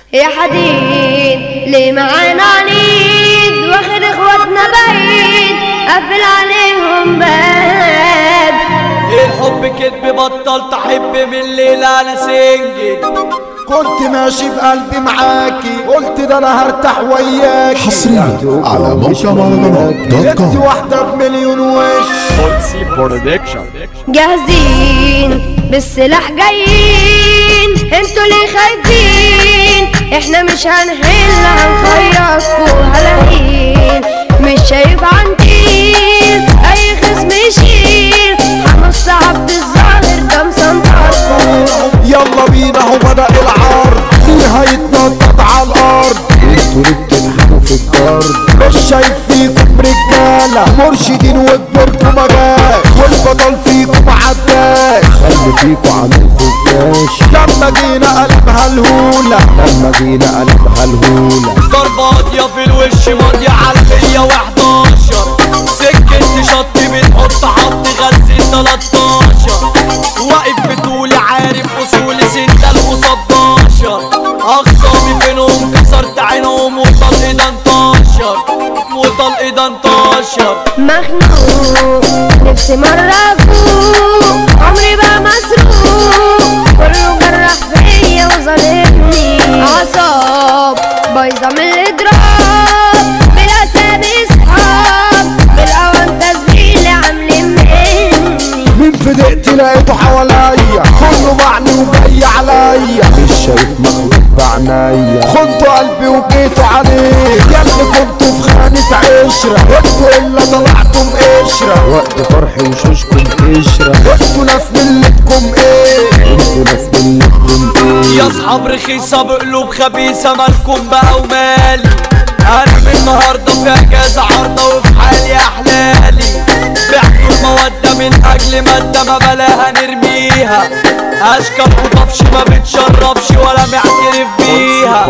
يا حديد ليه معانا عنيد واخد اخواتنا بعيد قفل عليهم باب الحب كدب بطلت احب من الليلة انا سنجد كنت ماشي بقلبي معاكي قلت ده انا هرتاح وياكي حصريا على موقع مهرجانات دوت انت كوم واحدة بمليون وش بولسي برودكشن جاهزين بالسلاح جايين انتوا ليه خايفين احنا مش هنحل هنخيطكوا هلاهين مش شايف عنتيل اي خصم يشيل حمص عبد الظاهر ده مسنطركوا يلا بينا هو بدأ العرض مين هيتنطط على الارض انتوا اللي بتضحكوا في الجرد مش شايف فيكم رجالة مرشدين وكبركم مجال والبطل فيكم عداش خلي فيكم عن الخفاش لما جينا قلبها الهولة لما جينا قلبها الهولة ضربة قاضية في الوش ماضية على المية وحداشر سكة شط بتحط حط غزي 13 واقف بطولي عارف اصولي ستة المصداشر اخصامي فينهم كسرت عينهم وطلق ده انتشر وطلق ده انتشر مخنوق نفسي مرة افوق عمري بقى مسروق كله جرح فيا وظالمني اعصاب بايظة من الاضراب بالاسامي صحاب بالاوان تسبيل عاملين مني مين في دقتي لقيته حواليا كله معني وجاي عليا مش شايف مخلوق بعنايا خنتوا قلبي وجيتوا عليه يا اللي كنتوا في خانة عشرة انتوا الا طلعتم قشرة وقت فرح وشوشكم قشرة انتوا ناس ملتكم ايه انتوا ناس ملتكم ايه يا اصحاب رخيصة بقلوب خبيثة مالكم بقى ومالي انا من النهاردة في اجازة عارضة وفي حالي احلالي بعتوا المودة من اجل مادة ما بلاها نرميها اشكال وطفش ما بتشرفش ولا معترف بيها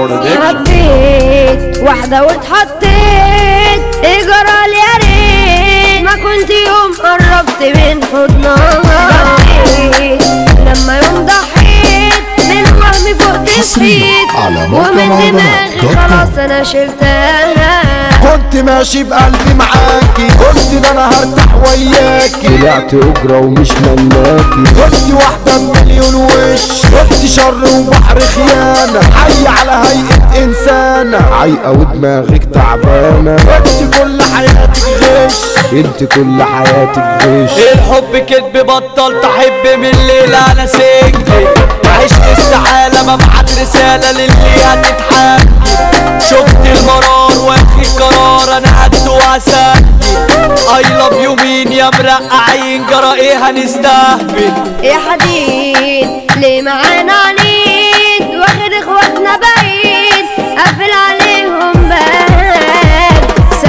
حبيت واحدة واتحطيت اجرى لي يا ريت ما كنت يوم قربت من حضنها ضحيت لما يوم ضحيت من وهمي فوق حصرياً تسفيت على موقع ومن مهرجانات دماغي دوت كوم. خلاص انا شلتها كنت ماشي بقلبي معاكي قلت ده انا هرتاح وياكي طلعت اجرة ومش ملاكي كنت واحدة بمليون وش كنت شر وبحر خيانة حي على هيئة انسانة عايقة ودماغك تعبانة انت كل حياتك غش انت كل حياتك غش الحب كدب بطلت احب من الليلة انا سجن عشت استحالة مبعت رسالة للي هتتحكي شفت المرار واخد قرار انا قد واسجل اي لاف يو مين يا مرقعين جرى ايه هنستهبل يا حديد ليه معانا عنيد واخد اخواتنا بعيد قفل عليهم باب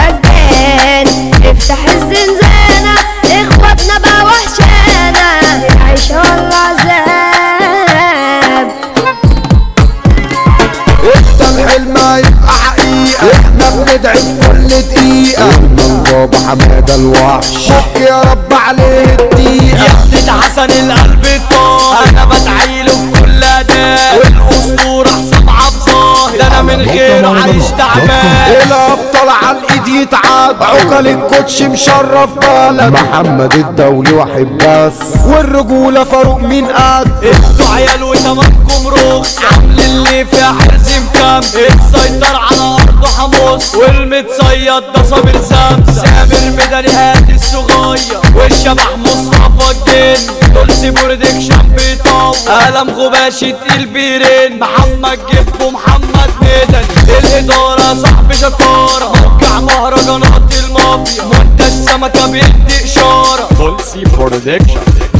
سجان افتح الزنزانة اخواتنا بقى وحشانة العيشة والله عذاب انت الحلم هيبقى حقيقة احنا بندعي في كل دقيقة من بابا حمادة الوحش شك يا رب عليه الدقيقة يحدد حسن القلب الطاهر انا بدعيله في كل اداء والاسطورة حسام عبد ظاهر ده انا من غيره عايش تعبان الابطال على الايد يتعاد عقل الكوتش مشرف بالك محمد الدولي واحد بس والرجولة فاروق مين قد انتوا عيال وتمامكم رخص عامل اللي في حرز مكم السيطر على ارضه حمص والمتصيد ده صابر سمسة سامر مدني هادي الصغير والشبح مصطفى الجن تولسي برودكشن بيطاو قلم غباشي تقيل بيرن محمد جيب ومحمد مدني الاداره صاحب شطاره موقع مهرجانات المافيا منتج سمكه بيدي اشاره بولسي برودكشن